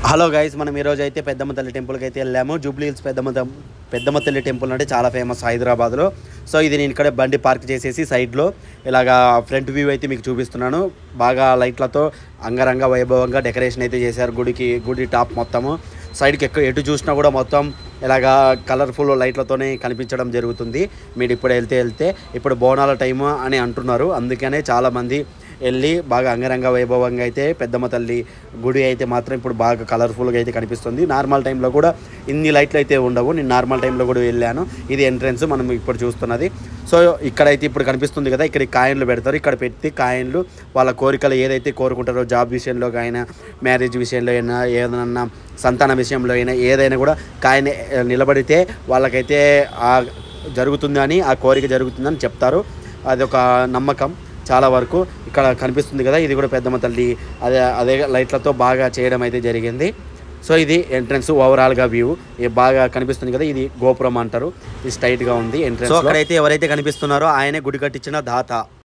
hello guys మనం ఈరోజు అయితే పెద్దమ్మ తల్లి టెంపుల్కి అయితే వెళ్ళాము జూబ్లీ హిల్స్ పెద్దమ్మ తమ్- పెద్దమ్మ తల్లి టెంపుల్ అంటే చాలా ఫేమస్ హైదరాబాద్లో సో ఇది నేను ఇక్కడ బండి పార్క్ చేసేసి సైడ్లో ఇలాగా ఫ్రంట్ వ్యూ అయితే మీకు చూపిస్తున్నాను బాగా లైట్లతో అంగరంగ వైభవంగా డెకరేషన్ అయితే చేశారు గుడికి గుడి టాప్ మొత్తము సైడ్కి ఎక్కువ ఎటు చూసినా కూడా మొత్తం ఇలాగా కలర్ఫుల్ లైట్లతోనే కనిపించడం జరుగుతుంది మీరు ఇప్పుడు వెళ్తే వెళ్తే ఇప్పుడు బోనాల టైము అని అంటున్నారు అందుకనే చాలామంది వెళ్ళి బాగా అంగరంగ వైభవంగా అయితే పెద్దమ్మ తల్లి గుడి అయితే మాత్రం ఇప్పుడు బాగా కలర్ఫుల్గా అయితే కనిపిస్తుంది నార్మల్ టైంలో కూడా ఇన్ని లైట్లు అయితే ఉండవు నేను నార్మల్ టైంలో కూడా వెళ్ళాను ఇది ఎంట్రన్స్ మనం ఇప్పుడు చూస్తున్నది సో ఇక్కడైతే ఇప్పుడు కనిపిస్తుంది కదా ఇక్కడ కాయిన్లు పెడతారు ఇక్కడ పెట్టి కాయిన్లు వాళ్ళ కోరికలు ఏదైతే కోరుకుంటారో జాబ్ విషయంలో అయినా మ్యారేజ్ విషయంలో అయినా ఏదైనా సంతాన విషయంలో అయినా ఏదైనా కూడా కాయిన్ ఆ, నిలబడితే వాళ్ళకైతే ఆ జరుగుతుంది అని ఆ కోరిక జరుగుతుందని చెప్తారు అది ఒక నమ్మకం చాలా వరకు ఇక్కడ కనిపిస్తుంది కదా ఇది కూడా పెద్దమ్మ తల్లి అదే అదే లైట్లతో బాగా చేయడం అయితే జరిగింది సో ఇది ఎంట్రన్స్ ఓవరాల్గా వ్యూ బాగా కనిపిస్తుంది కదా ఇది గోపురం అంటారు ఇది స్ట్రైట్గా ఉంది ఎంట్రన్స్ సో అక్కడైతే ఎవరైతే కనిపిస్తున్నారో ఆయనే గుడి కట్టించిన దాత